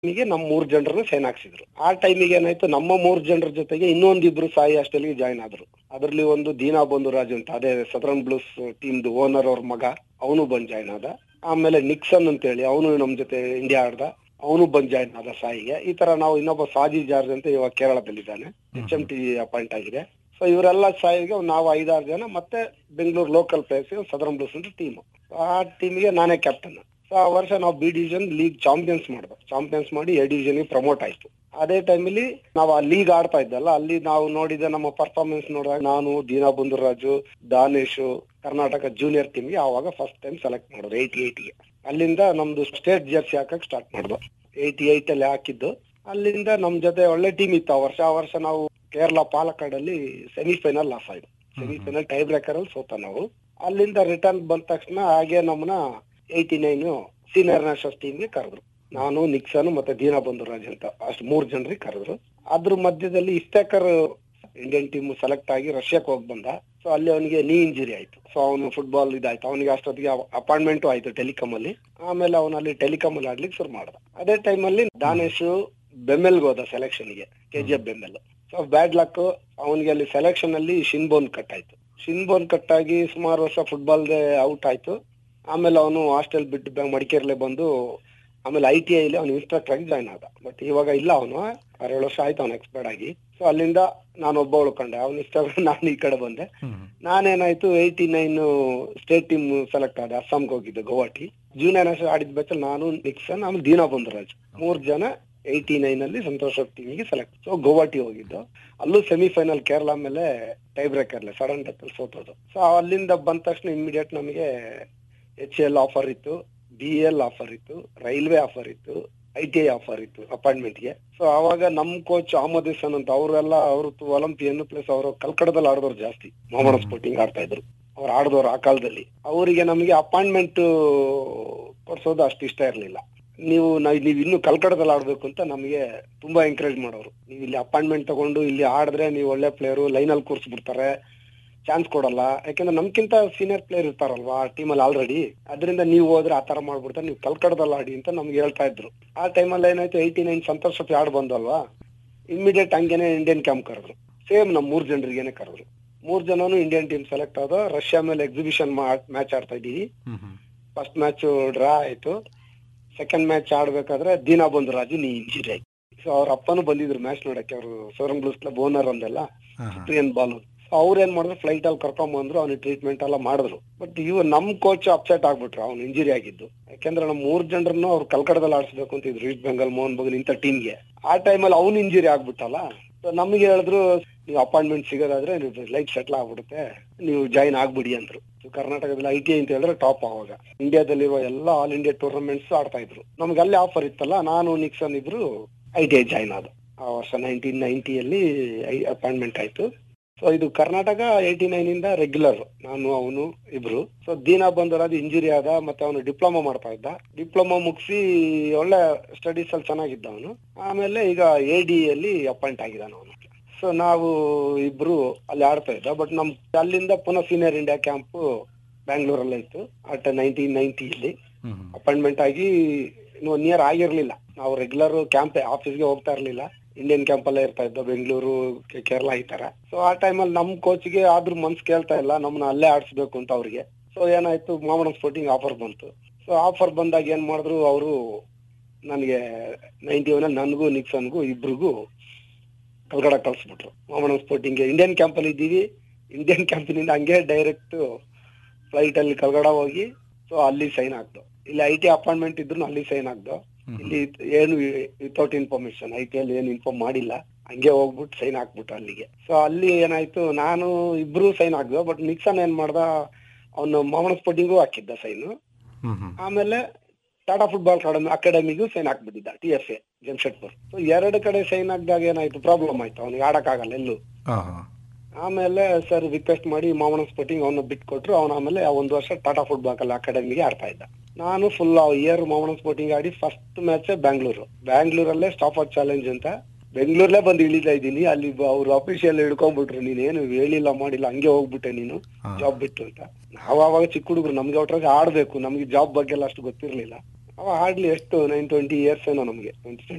ಟೈಮಿಗೆ ನಮ್ಮ ಮೂರ್ ಜನರನ್ನು ಸೈನ್ ಹಾಕ್ಸಿದ್ರು ಆ ಟೈಮಿಗೆ ಏನಾಯ್ತು ನಮ್ಮ ಮೂರ್ ಜನರ ಜೊತೆಗೆ ಇನ್ನೊಂದಿಬ್ರು ಸಾಯಿ ಹಾಸ್ಟೆಲ್ಗೆ ಜಾಯ್ನ್ ಆದ್ರು ಅದರಲ್ಲಿ ಒಂದು ದೀನಾ ಬಂಧುರಾಜ್ ಅಂತ ಅದೇ ಸದರನ್ ಬ್ಲೂಸ್ ಟೀಮ್ದು ಓನರ್ ಅವ್ರ ಮಗ ಅವನು ಬಂದ್ ಜಾಯ್ನ್ ಆದ ಆಮೇಲೆ ನಿಕ್ಸನ್ ಅಂತ ಹೇಳಿ ಅವನು ನಮ್ ಜೊತೆ ಇಂಡಿಯಾ ಆಡ್ದ ಅವನು ಬಂದ್ ಜಾಯ್ನ್ ಆದ ಸಾಯಿಗೆ ಈ ತರ ನಾವು ಇನ್ನೊಬ್ಬ ಸಾಜಿ ಜಾರ್ಜ್ ಅಂತ ಇವಾಗ ಕೇರಳದಲ್ಲಿದ್ದಾನೆ ಎಚ್ ಎಂ ಟಿ ಅಪಾಯಿಂಟ್ ಆಗಿದೆ ಸೊ ಇವರೆಲ್ಲ ಸಾಯಿಗೆ ನಾವು ಐದಾರು ಜನ ಮತ್ತೆ Bengaluru local players southern blues ಅಂತ ಟೀಮ್ ಆ ಟೀಮಿಗೆ ನಾನೇ ಕ್ಯಾಪ್ಟನ್ ಸೊ ಆ ವರ್ಷ ನಾವು ಬಿ ಡಿವಿಷನ್ ಲೀಗ್ ಚಾಂಪಿಯನ್ಸ್ ಮಾಡಿದ್ವಿ ಚಾಂಪಿಯನ್ಸ್ ಮಾಡಿ ಎ ಡಿವಿಷನ್ ಪ್ರಮೋಟ್ ಆಯ್ತು ಅದೇ ಟೈಮಲ್ಲಿ ನಾವು ಆ ಲೀಗ್ ಆಡ್ತಾ ಇದ್ದಲ್ಲ ಅಲ್ಲಿ ನಾವು ನೋಡಿದ ನಮ್ಮ ಪರ್ಫಾರ್ಮೆನ್ಸ್ ನೋಡಿದಾಗ ನಾನು ದೀನಾ ಬಂಧುರಾಜು ದಾನೇಶ್ ಕರ್ನಾಟಕ ಜೂನಿಯರ್ ಟೀಮ್ಗೆ ಆವಾಗ ಫಸ್ಟ್ ಟೈಮ್ ಸೆಲೆಕ್ಟ್ ಮಾಡಿದ್ರು ಏಯ್ಟಿ ಏಯ್ಟಿಗೆ ಅಲ್ಲಿಂದ ನಮ್ದು ಸ್ಟೇಟ್ ಜರ್ಸಿ ಹಾಕಕ್ ಸ್ಟಾರ್ಟ್ ಮಾಡಿದ್ವು ಏಯ್ಟಿ ಏಯ್ಟ್ ಅಲ್ಲಿ ಹಾಕಿದ್ದು ಅಲ್ಲಿಂದ ನಮ್ ಜೊತೆ ಒಳ್ಳೆ ಟೀಮ್ ಇತ್ತು ಆ ವರ್ಷ ಆ ವರ್ಷ ನಾವು ಕೇರಳ ಪಾಲಕ್ಕಾಡಲ್ಲಿ ಸೆಮಿಫೈನಲ್ ಲಾಸ್ ಆಯ್ತು ಸೆಮಿಫೈನಲ್ ಟೈ ಬ್ರೇಕರ್ ಅಲ್ಲಿ ಸೋತ ನಾವು ಅಲ್ಲಿಂದ ರಿಟರ್ನ್ ಬಂದ ತಕ್ಷಣ ಹಾಗೆ ನಮ್ಮನ್ನ ಏಯ್ಟಿ ನೈನ್ ಸೀನಿಯರ್ ನ್ಯಾಷನಲ್ ಟೀಮ್ಗೆ ಕರೆದ್ರು ನಾನು ನಿಕ್ಸನ್ ಮತ್ತೆ ದೀನಾ ಬಂಧುರಾಜ್ ಅಂತ ಅಷ್ಟು ಮೂರ್ ಜನರಿಗೆ ಕರೆದ್ರು ಅದ್ರ ಮಧ್ಯದಲ್ಲಿ ಇಸ್ಟೇಕರ್ ಇಂಡಿಯನ್ ಟೀಮ್ ಸೆಲೆಕ್ಟ್ ಆಗಿ ರಷ್ಯಾಕ್ ಹೋಗಿ ಬಂದ ಸೊ ಅಲ್ಲಿ ಅವನಿಗೆ ನೀ ಇಂಜುರಿ ಆಯ್ತು ಸೊ ಅವನು ಫುಟ್ಬಾಲ್ ಇದಾಯ್ತು ಅವನಿಗೆ ಅಷ್ಟೊತ್ತಿಗೆ ಅಪಾಯಿಂಟ್ಮೆಂಟ್ ಆಯ್ತು ಟೆಲಿಕಾಮ್ ಅಲ್ಲಿ ಆಮೇಲೆ ಅವನು ಅಲ್ಲಿ ಟೆಲಿಕಾಮ್ ಅಲ್ಲಿ ಆಡ್ಲಿಕ್ಕೆ ಶುರು ಮಾಡ್ದ ಅದೇ ಟೈಮ್ ಅಲ್ಲಿ ದಾನೇಶ್ ಬೆಮ್ಮೆಲ್ಗೆ ಹೋದ ಸೆಲೆಕ್ಷನ್ ಗೆ KGF BEML so bad luck ಅವನಿಗೆ ಅಲ್ಲಿ ಸೆಲೆಕ್ಷನ್ ಅಲ್ಲಿ ಶಿನ್ಬೋನ್ ಕಟ್ ಆಯ್ತು ಶಿನ್ಬೋನ್ ಕಟ್ ಆಗಿ ಸುಮಾರು ವರ್ಷ ಫುಟ್ಬಾಲ್ ಔಟ್ ಆಯ್ತು ಆಮೇಲೆ ಅವನು ಹಾಸ್ಟೆಲ್ ಬಿಟ್ಟು ಬೆ- ಮಡಿಕೇರಿಲೆ ಬಂದು ಆಮೇಲೆ ಐ ಟಿ ಐಲಿ ಅವ್ನು ಇನ್ಸ್ಟ್ರಕ್ಟರ್ ಆಗಿ ಜಾಯ್ನ್ ಆದ ಬಟ್ ಇವಾಗ ಇಲ್ಲ ಅವನು ಆರೇಳು ವರ್ಷ ಆಯ್ತು ಅವ್ನು ಎಕ್ಸ್ಪೈರ್ಡ್ ಆಗಿ ಸೊ ಅಲ್ಲಿಂದ ನಾನು ಒಬ್ಬ ಉಳ್ಕೊಂಡೆ ಅವ್ನು ಇಷ್ಟ ನಾನು ಈ ಕಡೆ ಬಂದೆ ನಾನೇನಾಯ್ತು eighty nine state team select ಆದ ಅಸ್ಸಾಂಗೆ ಹೋಗಿದ್ದೆ ಗೌಹಾಟಿ ಜೂನಿಯರ್ ನ್ಯಾಷನಲ್ ಆಡಿದ ಬೆಚ್ಚಲ್ಲಿ ನಾನು ನಿಕ್ಸನ್ ಆಮೇಲೆ ದೀನಾ ಬಂಧುರಾಜ್ ಮೂರ್ ಜನ ಏಯ್ಟಿ ನೈನ್ ಅಲ್ಲಿ ಸಂತೋಷ್ ಟೀಮಿಗೆ ಸೆಲೆಕ್ಟ್ ಸೊ ಗೌಹಾಟಿ ಹೋಗಿದ್ದು ಅಲ್ಲೂ ಸೆಮಿಫೈನಲ್ ಕೇರಳ ಮೇಲೆ ಟೈ ಬ್ರೇಕರ್ ಸಡನ್ ಡೆತ್ ಅಲ್ಲಿ ಸೋತೋದು ಸೊ ಅಲ್ಲಿಂದ ಬಂದ ತಕ್ಷಣ ಇಮಿಡಿಯೇಟ್ ನಮಗೆ ಎಚ್ ಎಲ್ ಆಫರ್ ಇತ್ತು ಬಿ ಎಲ್ ಆಫರ್ ಇತ್ತು ರೈಲ್ವೆ ಆಫರ್ ಇತ್ತು ಐ ಟಿ ಐ ಆಫರ್ ಇತ್ತು ಅಪಾಯಿಂಟ್ಮೆಂಟ್ ಗೆ ಸೊ ಅವಾಗ ನಮ್ ಕೋಚ್ ಅಹಮದ್ ಹಸನ್ ಅಂತ ಅವರೆಲ್ಲ ಅವರು ಒಲಿಂಪಿಯನ್ ಪ್ಲಸ್ ಅವರು ಕಲ್ಕಡದಲ್ಲಿ ಆಡಿದವ್ರು ಜಾಸ್ತಿ ಮೊಹಮ್ಮದ್ ಸ್ಪೋರ್ಟಿಂಗ್ ಆಡ್ತಾ ಇದ್ರು ಅವ್ರು ಆಡಿದವ್ರು ಆ ಕಾಲದಲ್ಲಿ ಅವರಿಗೆ ನಮಗೆ ಅಪಾಯಿಂಟ್ಮೆಂಟ್ ಕೊಡ್ಸೋದು ಅಷ್ಟು ಇಷ್ಟ ಇರ್ಲಿಲ್ಲ ನೀವು ನಾವ್ ನೀವು ಇನ್ನು ಕಲ್ಕಡದಲ್ಲಿ ಆಡ್ಬೇಕು ಅಂತ ನಮಗೆ ತುಂಬಾ ಎಂಕರೇಜ್ ಮಾಡೋರು ನೀವು ಇಲ್ಲಿ ಅಪಾಯಿಂಟ್ಮೆಂಟ್ ತಗೊಂಡು ಇಲ್ಲಿ ಆಡಿದ್ರೆ ನೀವು ಒಳ್ಳೆ ಪ್ಲೇಯರು ಲೈನಲ್ಲಿ ಕೂರ್ಸ್ಬಿಡ್ತಾರೆ ಚಾನ್ಸ್ ಕೊಡಲ್ಲ ಯಾಕಂದ್ರೆ ನಮ್ಕಿಂತ ಸೀನಿಯರ್ ಪ್ಲೇಯರ್ ಇರ್ತಾರಲ್ವಾ ಆ ಟೀಮಲ್ಲಿ ಆಲ್ರೆಡಿ ಅದರಿಂದ ನೀವು ಹೋದ್ರೆ ಆ ತರ ಮಾಡ್ಬಿಡ್ತಾರೆ ನೀವು ಕಲ್ಕಡದಲ್ಲಿ ಆಡಿ ಅಂತ ನಮ್ಗೆ ಹೇಳ್ತಾ ಇದ್ರು ಆ ಟೈಮಲ್ಲಿ ಏನಾಯ್ತು ಏಯ್ಟಿ ನೈನ್ ಸಂತೋಷ್ ಟ್ರೋಫಿ ಆಡ್ ಬಂದಲ್ವಾ ಇಮಿಡಿಯೇಟ್ ಹಂಗೇನೆ ಇಂಡಿಯನ್ ಕ್ಯಾಂಪ್ ಕರೆದ್ರು ಸೇಮ್ ನಮ್ ಮೂರ್ ಜನರಿಗೇನೆ ಕರೆದ್ರು ಮೂರ್ ಜನನು ಇಂಡಿಯನ್ ಟೀಮ್ ಸೆಲೆಕ್ಟ್ ಆದ ರಷ್ಯಾ ಮೇಲೆ ಎಕ್ಸಿಬಿಷನ್ ಮ್ಯಾಚ್ ಆಡ್ತಾ ಇದೀವಿ ಫಸ್ಟ್ ಮ್ಯಾಚ್ ಡ್ರಾ ಆಯ್ತು ಸೆಕೆಂಡ್ ಮ್ಯಾಚ್ ಆಡ್ಬೇಕಾದ್ರೆ ದೀನಾ ಬಂದು ರಾಜು ನೀ ಇಂಜುರಿ ಆಯ್ತು ಸೊ ಅವ್ರ ಅಪ್ಪನು ಬಂದಿದ್ರು ಮ್ಯಾಚ್ ನೋಡಕ್ಕೆ ಅವರು ಸೋರಂ ಬ್ಲೂಸ್ ಕ್ಲಬ್ ಓನರ್ ಅಂದೆಲ್ಲ ಪ್ರಿಯನ್ ಬಾಲು ಅವ್ರ ಏನ್ ಮಾಡಿದ್ರು ಫ್ಲೈಟ್ ಅಲ್ಲಿ ಕರ್ಕೊಂಡ್ ಬಂದ್ರು ಅವ್ನಿಗೆ ಟ್ರೀಟ್ಮೆಂಟ್ ಎಲ್ಲ ಮಾಡಿದ್ರು ಬಟ್ ಇವ್ ನಮ್ ಕೋಚ್ ಅಪ್ಸೆಟ್ ಆಗ್ಬಿಟ್ರು ಅವ್ನು ಇಂಜುರಿ ಆಗಿದ್ದು ಯಾಕಂದ್ರೆ ನಮ್ ಮೂರ್ ಜನರನ್ನು ಅವ್ರು ಕಲ್ಕಡದಲ್ಲಿ ಆಡಿಸ್ಬೇಕು ಅಂತ ಇದ್ರು ಈಸ್ಟ್ ಬೆಂಗಾಲ್ ಮೋಹನ್ ಬಗನ್ ಇಂಥ ಟೀಮ್ಗೆ ಆ ಟೈಮಲ್ಲಿ ಅವ್ನು ಇಂಜುರಿ ಆಗ್ಬಿಟ್ಟಲ್ಲ So ನಮ್ಗೆ ಹೇಳಿದ್ರು ನೀವು ಅಪಾಯಿಂಟ್ಮೆಂಟ್ ಸಿಗೋದಾದ್ರೆ ನೀವು ಲೈಫ್ ಸೆಟ್ಲ್ ಆಗ್ಬಿಡುತ್ತೆ ನೀವು ಜಾಯಿನ್ ಆಗ್ಬಿಡಿ ಅಂದ್ರು So ಕರ್ನಾಟಕದಲ್ಲಿ ಐ ಟಿ ಐ ಅಂತ ಹೇಳಿದ್ರೆ ಟಾಪ್ ಅವಾಗ ಇಂಡಿಯಾದಲ್ಲಿರುವ ಎಲ್ಲ ಆಲ್ ಇಂಡಿಯಾ ಟೂರ್ನಮೆಂಟ್ಸ್ ಆಡ್ತಾ ಇದ್ರು ನಮ್ಗೆ ಅಲ್ಲಿ ಆಫರ್ ಇತ್ತಲ್ಲ ನಾನು ನಿಕ್ಸನ್ ಇಬ್ರು ಐ ಟಿ ಐ ಜಾಯಿನ್ ಆದ ಆ ವರ್ಷ ನೈನ್ಟೀನ್ ನೈನ್ಟಿಯಲ್ಲಿ ಅಪಾಯಿಂಟ್ಮೆಂಟ್ ಆಯ್ತು ಸೊ ಇದು ಕರ್ನಾಟಕ ಏಯ್ಟಿ ನೈನ್ ಇಂದ ರೆಗ್ಯುಲರ್ ನಾನು ಅವನು ಇಬ್ರು ಸೊ ದೀನಾ ಬಂದರಾದ ಇಂಜುರಿ ಆದ ಮತ್ತೆ ಅವನು ಡಿಪ್ಲೊಮಾ ಮಾಡ್ತಾ ಇದ್ದ ಡಿಪ್ಲೊಮಾ ಮುಗಿಸಿ ಒಳ್ಳೆ ಸ್ಟಡೀಸ್ ಅಲ್ಲಿ ಚೆನ್ನಾಗಿದ್ದ ಅವನು ಆಮೇಲೆ ಈಗ ಎ ಡಿ ಅಲ್ಲಿ ಅಪಾಯಿಂಟ್ ಆಗಿದ್ದಾನ ಅವನು ಸೊ ನಾವು ಇಬ್ರು ಅಲ್ಲಿ ಆಡ್ತಾ ಇದ್ದ ಬಟ್ ನಮ್ ಅಲ್ಲಿಂದ ಪುನಃ ಸೀನಿಯರ್ ಇಂಡಿಯಾ ಕ್ಯಾಂಪ್ ಬ್ಯಾಂಗ್ಳೂರಲ್ಲೇ ಇತ್ತು ಅಟ್ ನೈನ್ಟೀನ್ ನೈನ್ಟಿಯಲ್ಲಿ ಅಪಾಯಿಂಟ್ಮೆಂಟ್ ಆಗಿ ಇನ್ನು ಒನ್ ಇಯರ್ ಆಗಿರ್ಲಿಲ್ಲ ನಾವು ರೆಗ್ಯುಲರ್ ಕ್ಯಾಂಪ್ ಆಫೀಸ್ಗೆ ಹೋಗ್ತಾ ಇರ್ಲಿಲ್ಲ ಇಂಡಿಯನ್ ಕ್ಯಾಂಪ್ ಅಲ್ಲೇ ಇರ್ತಾ ಇದ್ದ ಬೆಂಗಳೂರು ಕೆ- ಕೇರಳ ಈ ತರ ಸೊ ಆ ಟೈಮಲ್ಲಿ ನಮ್ ಕೋಚ್ಗೆ ಆದ್ರೂ ಮನ್ಸ್ ಕೇಳ್ತಾ ಇಲ್ಲ ನಮ್ಮನ್ನ ಅಲ್ಲೇ ಆಡ್ಸ್ಬೇಕು ಅಂತ ಅವ್ರಿಗೆ ಸೊ ಏನಾಯ್ತು ಮಾಮನ ಸ್ಪೋರ್ಟಿಂಗ್ ಆಫರ್ ಬಂತು ಸೊ ಆಫರ್ ಬಂದಾಗ ಏನ್ ಮಾಡಿದ್ರು ಅವರು ನನಗೆ ನೈನ್ಟಿ ಒನ್ ನನಗೂ ನಿಕ್ಸನ್ಗೂ ಇಬ್ರಿಗೂ ಕಲ್ಗಡ ಕಳ್ಸ್ಬಿಟ್ರು ಮಾಮನ ಸ್ಪೋರ್ಟಿಂಗ್ ಇಂಡಿಯನ್ ಕ್ಯಾಂಪ್ ಅಲ್ಲಿ ಇದ್ದೀವಿ ಇಂಡಿಯನ್ ಕ್ಯಾಂಪಿನಿಂದ ಹಂಗೆ ಡೈರೆಕ್ಟ್ ಫ್ಲೈಟ್ ಅಲ್ಲಿ ಕಲ್ಗಡ ಹೋಗಿ ಸೊ ಅಲ್ಲಿ ಸೈನ್ ಆಗ್ದು ಇಲ್ಲಿ ಐ ಟಿ ಅಪಾಯಿಂಟ್ಮೆಂಟ್ ಇದ್ರು ಅಲ್ಲಿ ಸೈನ್ ಆಗ್ದು ಇಲ್ಲಿ ಏನು ವಿತೌಟ್ ಇನ್ಫಾರ್ಮೇಶನ್ ಐ ಟಿ ಅಲ್ಲಿ ಏನು ಇನ್ಫಾರ್ಮ್ ಮಾಡಿಲ್ಲ ಹಂಗೆ ಹೋಗ್ಬಿಟ್ಟು ಸೈನ್ ಹಾಕ್ಬಿಟ್ಟು ಅಲ್ಲಿಗೆ ಸೊ ಅಲ್ಲಿ ಏನಾಯ್ತು ನಾನು ಇಬ್ರು ಸೈನ್ ಹಾಕ್ದು ಬಟ್ ನಿಕ್ಸನ್ ಏನ್ ಮಾಡ್ದ ಅವನು ಮಾಮನ ಸ್ಪೋರ್ಟಿಂಗು ಹಾಕಿದ್ದ ಸೈನ್ ಆಮೇಲೆ ಟಾಟಾ ಫುಟ್ಬಾಲ್ ಅಕಾಡೆಮಿ ಅಕಾಡೆಮಿಗೂ ಸೈನ್ ಹಾಕ್ಬಿಟ್ಟಿದ್ದ T F A Jamshedpur so ಎರಡು ಕಡೆ ಸೈನ್ ಹಾಕಿದಾಗ ಏನಾಯ್ತು ಪ್ರಾಬ್ಲಮ್ ಆಯ್ತು ಅವ್ನಿಗೆ ಆಡಕ್ಕಾಗಲ್ಲ ಎಲ್ಲೂ ಆಮೇಲೆ ಸರ್ ರಿಕ್ವೆಸ್ಟ್ ಮಾಡಿ ಮಾಮನ ಸ್ಪೋರ್ಟಿಂಗ್ ಅವನ್ನ ಬಿಟ್ಕೊಟ್ರು ಅವ್ನ ಆಮೇಲೆ ಆ ಒಂದು ವರ್ಷ ಟಾಟಾ ಫುಟ್ಬಾಲ್ ಅಕಾಡೆಮಿಗೆ ಆಡ್ತಾ ಇದ್ದ ನಾನು ಫುಲ್ ಇಯರ್ ಮಾಮನ ಸ್ಪೋರ್ಟಿಂಗ್ ಆಡಿ ಫಸ್ಟ್ ಮ್ಯಾಚ್ ಬ್ಯಾಂಗ್ಳೂರು ಬ್ಯಾಂಗ್ಳೂರಲ್ಲೇ ಸ್ಟಾಪ್ ಔಟ್ ಚಾಲೆಂಜ್ ಅಂತ ಬೆಂಗಳೂರಲ್ಲೇ ಬಂದು ಇಳಿತಾ ಇದ್ದೀನಿ ಅಲ್ಲಿ ಅವ್ರು ಅಫಿಷಿಯಲ್ ಹಿಡ್ಕೊಂಡ್ಬಿಟ್ರು ನೀನೇನು ಹೇಳಿಲ್ಲ ಮಾಡಿಲ್ಲ ಹಂಗೆ ಹೋಗ್ಬಿಟ್ಟೆ ನೀನು ಜಾಬ್ ಬಿಟ್ಟು ಅಂತ ನಾವು ಅವಾಗ ಚಿಕ್ಕ ಹುಡುಗರು ನಮ್ಗೆ ಒಟ್ರಾಗ ಆಡ್ಬೇಕು ನಮ್ಗೆ ಜಾಬ್ ಬಗ್ಗೆ ಎಲ್ಲ ಅಷ್ಟು ಗೊತ್ತಿರ್ಲಿಲ್ಲ ಅವ ಹಾರ್ಡ್ಲಿ ಎಷ್ಟು ನೈನ್ ಟ್ವೆಂಟಿ ಇಯರ್ಸ್ ಏನೋ ನಮ್ಗೆ ಟ್ವೆಂಟಿ